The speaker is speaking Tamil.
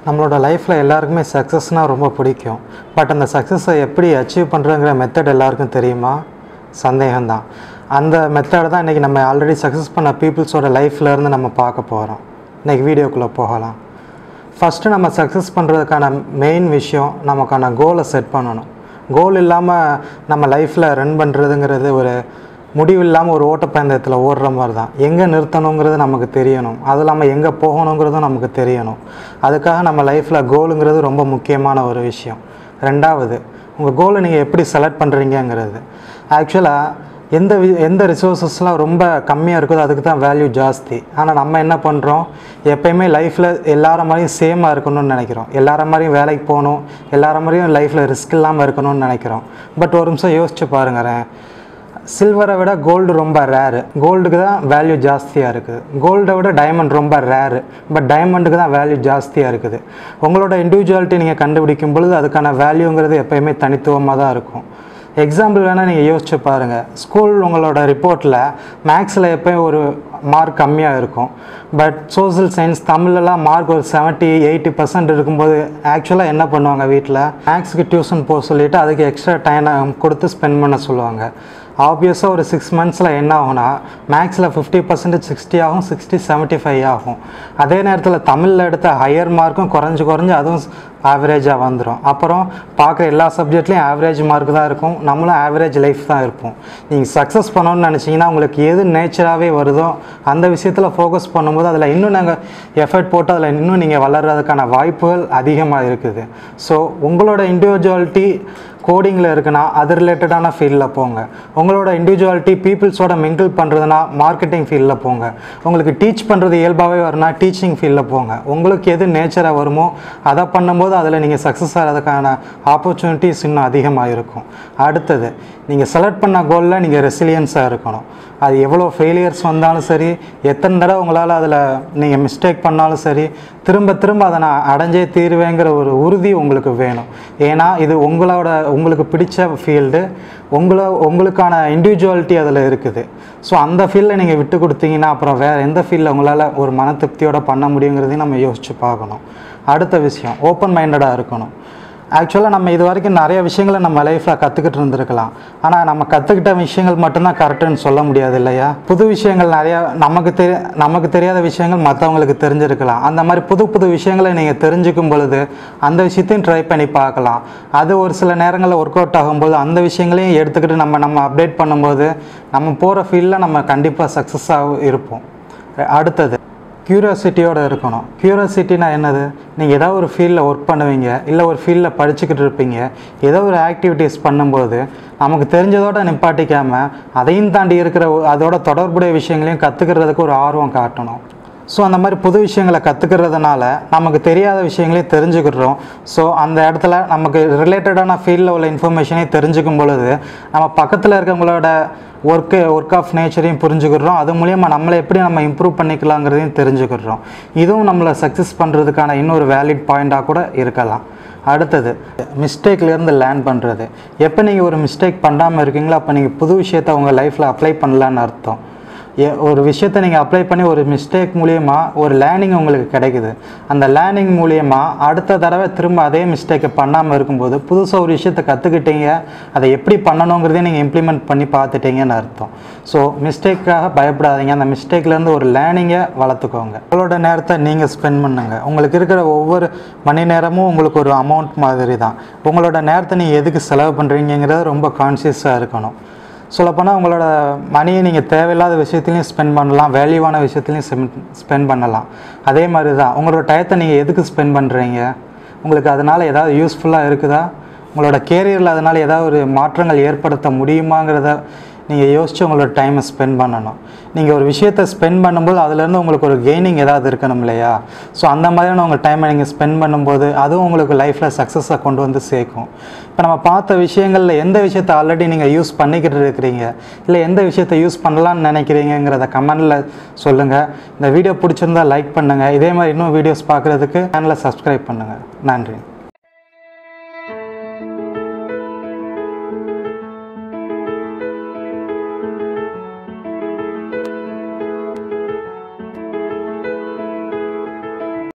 நம்மளோட லைஃப்பில் எல்லாருக்குமே சக்ஸஸ்னால் ரொம்ப பிடிக்கும் பட் அந்த சக்ஸஸை எப்படி அச்சீவ் பண்ணுறங்கிற மெத்தட் எல்லாருக்கும் தெரியுமா சந்தேகம்தான் அந்த மெத்தடை தான் இன்றைக்கி நம்ம ஆல்ரெடி சக்ஸஸ் பண்ண பீப்புள்ஸோட லைஃப்லேருந்து நம்ம பார்க்க போகிறோம் இன்றைக்கி வீடியோக்குள்ளே போகலாம் ஃபஸ்ட்டு நம்ம சக்ஸஸ் பண்ணுறதுக்கான மெயின் விஷயம் நமக்கான கோலை செட் பண்ணணும் கோல் இல்லாமல் நம்ம லைஃப்பில் ரன் பண்ணுறதுங்கிறது ஒரு முடிவு இல்லாமல் ஒரு ஓட்டப்பந்தயத்தில் ஓடுற மாதிரி தான் எங்கே நிறுத்தணுங்கிறது நமக்கு தெரியணும் அது இல்லாமல் எங்கே போகணுங்கிறதும் நமக்கு தெரியணும் அதுக்காக நம்ம லைஃப்பில் கோலுங்கிறது ரொம்ப முக்கியமான ஒரு விஷயம் ரெண்டாவது உங்கள் கோலை நீங்கள் எப்படி செலக்ட் பண்ணுறீங்கங்கிறது ஆக்சுவலாக எந்த வி எந்த ரிசோர்ஸஸ்லாம் ரொம்ப கம்மியாக இருக்குதோ அதுக்கு தான் வேல்யூ ஜாஸ்தி ஆனால் நம்ம என்ன பண்ணுறோம் எப்பயுமே லைஃப்பில் எல்லார மாதிரியும் சேமாக இருக்கணும்னு நினைக்கிறோம் எல்லார மாதிரியும் வேலைக்கு போகணும் எல்லார மாதிரியும் லைஃப்பில் ரிஸ்க் இல்லாமல் இருக்கணும்னு நினைக்கிறோம் பட் ஒரு நிமிஷம் யோசிச்சு பாருங்களேன் சில்வரை விட கோல்டு ரொம்ப ரேரு கோல்டுக்கு தான் வேல்யூ ஜாஸ்தியாக இருக்குது கோல்டை விட டைமண்ட் ரொம்ப ரேரு பட் டைமண்டுக்கு தான் வேல்யூ ஜாஸ்தியாக இருக்குது உங்களோட இண்டிவிஜுவாலிட்டி நீங்கள் கண்டுபிடிக்கும் பொழுது அதுக்கான வேல்யூங்கிறது எப்பயுமே தனித்துவமாக தான் இருக்கும் எக்ஸாம்பிள் வேணால் நீங்கள் யோசிச்சு பாருங்கள் ஸ்கூல் உங்களோட ரிப்போர்ட்டில் மேக்ஸில் எப்போயும் ஒரு மார்க் கம்மியாக இருக்கும் பட் சோஷியல் சயின்ஸ் தமிழ்லலாம் மார்க் ஒரு செவன்ட்டி எயிட்டி பர்சன்ட் இருக்கும்போது ஆக்சுவலாக என்ன பண்ணுவாங்க வீட்டில் மேக்ஸுக்கு டியூஷன் போக சொல்லிவிட்டு அதுக்கு எக்ஸ்ட்ரா டைம் கொடுத்து ஸ்பெண்ட் பண்ண சொல்லுவாங்க ஆப்வியஸாக ஒரு சிக்ஸ் மந்த்ஸில் என்ன ஆகும்னா மேக்ஸில் ஃபிஃப்டி பர்சன்டேஜ் சிக்ஸ்டி ஆகும் சிக்ஸ்டி செவன்ட்டி ஃபைவ் ஆகும் அதே நேரத்தில் தமிழில் எடுத்த ஹையர் மார்க்கும் குறைஞ்சு குறைஞ்சு அதுவும் ஆவரேஜாக வந்துடும் அப்புறம் பார்க்குற எல்லா சப்ஜெக்ட்லேயும் ஆவரேஜ் மார்க் தான் இருக்கும் நம்மளும் ஆவரேஜ் லைஃப் தான் இருப்போம் நீங்கள் சக்ஸஸ் பண்ணணும்னு நினச்சிங்கன்னா உங்களுக்கு எது நேச்சராகவே வருதோ அந்த விஷயத்தில் ஃபோக்கஸ் பண்ணும்போது அதில் இன்னும் நாங்கள் எஃபர்ட் போட்டு அதில் இன்னும் நீங்கள் வளர்கிறதுக்கான வாய்ப்புகள் அதிகமாக இருக்குது ஸோ உங்களோட இண்டிவிஜுவாலிட்டி கோடிங்கில் இருக்குன்னா அது ரிலேட்டடான ஃபீல்டில் போங்க உங்களோட இண்டிவிஜுவாலிட்டி பீப்புள்ஸோட மிங்கிள் பண்ணுறதுனா மார்க்கெட்டிங் ஃபீல்டில் போங்க உங்களுக்கு டீச் பண்ணுறது இயல்பாகவே வரும்னா டீச்சிங் ஃபீல்டில் போங்க உங்களுக்கு எது நேச்சராக வருமோ அதை பண்ணும்போது அதில் நீங்கள் சக்ஸஸ் ஆகிறதுக்கான ஆப்பர்ச்சுனிட்டிஸ் இன்னும் அதிகமாக இருக்கும் அடுத்தது நீங்கள் செலக்ட் பண்ண கோலில் நீங்கள் ரெசிலியன்ஸாக இருக்கணும் அது எவ்வளோ ஃபெயிலியர்ஸ் வந்தாலும் சரி எத்தனை தடவை உங்களால் அதில் நீங்கள் மிஸ்டேக் பண்ணாலும் சரி திரும்ப திரும்ப அதை நான் அடைஞ்சே தீருவேங்கிற ஒரு உறுதி உங்களுக்கு வேணும் ஏன்னா இது உங்களோட உங்களுக்கு பிடிச்ச ஃபீல்டு உங்களை உங்களுக்கான இண்டிவிஜுவாலிட்டி அதில் இருக்குது ஸோ அந்த ஃபீல்டில் நீங்கள் விட்டு கொடுத்தீங்கன்னா அப்புறம் வேறு எந்த ஃபீல்டில் உங்களால் ஒரு மன திருப்தியோட பண்ண முடியுங்கிறதையும் நம்ம யோசித்து பார்க்கணும் அடுத்த விஷயம் ஓப்பன் மைண்டடாக இருக்கணும் ஆக்சுவலாக நம்ம இது வரைக்கும் நிறைய விஷயங்களை நம்ம லைஃப்பில் கற்றுக்கிட்டு இருந்திருக்கலாம் ஆனால் நம்ம கற்றுக்கிட்ட விஷயங்கள் மட்டும்தான் கரெக்டுன்னு சொல்ல முடியாது இல்லையா புது விஷயங்கள் நிறையா நமக்கு தெரி நமக்கு தெரியாத விஷயங்கள் மற்றவங்களுக்கு தெரிஞ்சிருக்கலாம் அந்த மாதிரி புது புது விஷயங்களை நீங்கள் தெரிஞ்சுக்கும் பொழுது அந்த விஷயத்தையும் ட்ரை பண்ணி பார்க்கலாம் அது ஒரு சில நேரங்களில் ஒர்க் அவுட் ஆகும்போது அந்த விஷயங்களையும் எடுத்துக்கிட்டு நம்ம நம்ம அப்டேட் பண்ணும்போது நம்ம போகிற ஃபீல்டில் நம்ம கண்டிப்பாக சக்ஸஸாக இருப்போம் அடுத்தது க்யூரியாசிட்டியோடு இருக்கணும் க்யூரியாசிட்டினா என்னது நீங்கள் ஏதோ ஒரு ஃபீல்டில் ஒர்க் பண்ணுவீங்க இல்லை ஒரு ஃபீல்டில் படிச்சுக்கிட்டு இருப்பீங்க ஏதோ ஒரு ஆக்டிவிட்டீஸ் பண்ணும்போது நமக்கு தெரிஞ்சதோட நிப்பாட்டிக்காமல் அதையும் தாண்டி இருக்கிற ஒ- அதோட தொடர்புடைய விஷயங்களையும் கற்றுக்கிறதுக்கு ஒரு ஆர்வம் காட்டணும் ஸோ அந்த மாதிரி புது விஷயங்களை கற்றுக்கிறதுனால நமக்கு தெரியாத விஷயங்களையும் தெரிஞ்சுக்கிறோம் ஸோ அந்த இடத்துல நமக்கு ரிலேட்டடான ஃபீல்டில் உள்ள இன்ஃபர்மேஷனையும் தெரிஞ்சுக்கும் பொழுது நம்ம பக்கத்தில் இருக்கவங்களோட ஒர்க்கு ஒர்க் ஆஃப் நேச்சரையும் புரிஞ்சுக்கிறோம் அது மூலியமா நம்மளை எப்படி நம்ம இம்ப்ரூவ் பண்ணிக்கலாங்கிறதையும் தெரிஞ்சுக்கிறோம் இதுவும் நம்மளை சக்ஸஸ் பண்ணுறதுக்கான இன்னொரு வேலிட் பாயிண்ட்டாக கூட இருக்கலாம் அடுத்தது மிஸ்டேக்லேருந்து லேர்ன் பண்ணுறது எப்போ நீங்கள் ஒரு மிஸ்டேக் பண்ணாமல் இருக்கீங்களோ அப்போ நீங்கள் புது விஷயத்தை உங்கள் லைஃப்பில் அப்ளை பண்ணலான்னு அர்த்தம் ஏ- ஒரு விஷயத்தை நீங்கள் அப்ளை பண்ணி ஒரு மிஸ்டேக் மூலியமா ஒரு லேர்னிங் உங்களுக்கு கிடைக்குது அந்த லேர்னிங் மூலியமா அடுத்த தடவை திரும்ப அதே மிஸ்டேக்கை பண்ணாமல் இருக்கும்போது புதுசாக ஒரு விஷயத்தை கற்றுக்கிட்டீங்க அதை எப்படி பண்ணணுங்கிறதையும் நீங்கள் இம்ப்ளிமெண்ட் பண்ணி பார்த்துட்டீங்கன்னு அர்த்தம் ஸோ மிஸ்டேக்காக பயப்படாதீங்க அந்த மிஸ்டேக்லேருந்து ஒரு லேர்னிங்கை வளர்த்துக்கோங்க உங்களோட நேரத்தை நீங்கள் ஸ்பெண்ட் பண்ணுங்க உங்களுக்கு இருக்கிற ஒவ்வொரு மணி நேரமும் உங்களுக்கு ஒரு அமௌண்ட் மாதிரி தான் உங்களோட நேரத்தை நீங்கள் எதுக்கு செலவு பண்ணுறீங்கிறத ரொம்ப கான்சியஸாக இருக்கணும் சொல்லப்போனால் உங்களோட மணியை நீங்கள் தேவையில்லாத விஷயத்துலையும் ஸ்பெண்ட் பண்ணலாம் வேல்யூவான விஷயத்துலையும் ஸ்பெண்ட் பண்ணலாம் அதே மாதிரி தான் உங்களோட டயத்தை நீங்கள் எதுக்கு ஸ்பெண்ட் பண்ணுறீங்க உங்களுக்கு அதனால் ஏதாவது யூஸ்ஃபுல்லாக இருக்குதா உங்களோட கேரியரில் அதனால் ஏதாவது ஒரு மாற்றங்கள் ஏற்படுத்த முடியுமாங்கிறத நீங்கள் யோசித்து உங்களோட டைமை ஸ்பெண்ட் பண்ணணும் நீங்கள் ஒரு விஷயத்தை ஸ்பெண்ட் பண்ணும்போது அதுலேருந்து உங்களுக்கு ஒரு கெய்னிங் ஏதாவது இருக்கணும் இல்லையா ஸோ அந்த மாதிரியான உங்கள் டைமை நீங்கள் ஸ்பெண்ட் பண்ணும்போது அதுவும் உங்களுக்கு லைஃப்பில் சக்ஸஸை கொண்டு வந்து சேர்க்கும் இப்போ நம்ம பார்த்த விஷயங்களில் எந்த விஷயத்தை ஆல்ரெடி நீங்கள் யூஸ் பண்ணிக்கிட்டு இருக்கிறீங்க இல்லை எந்த விஷயத்தை யூஸ் பண்ணலாம்னு நினைக்கிறீங்கிறத கமெண்டில் சொல்லுங்கள் இந்த வீடியோ பிடிச்சிருந்தா லைக் பண்ணுங்கள் இதே மாதிரி இன்னும் வீடியோஸ் பார்க்குறதுக்கு சேனலை சப்ஸ்கிரைப் பண்ணுங்கள் நன்றி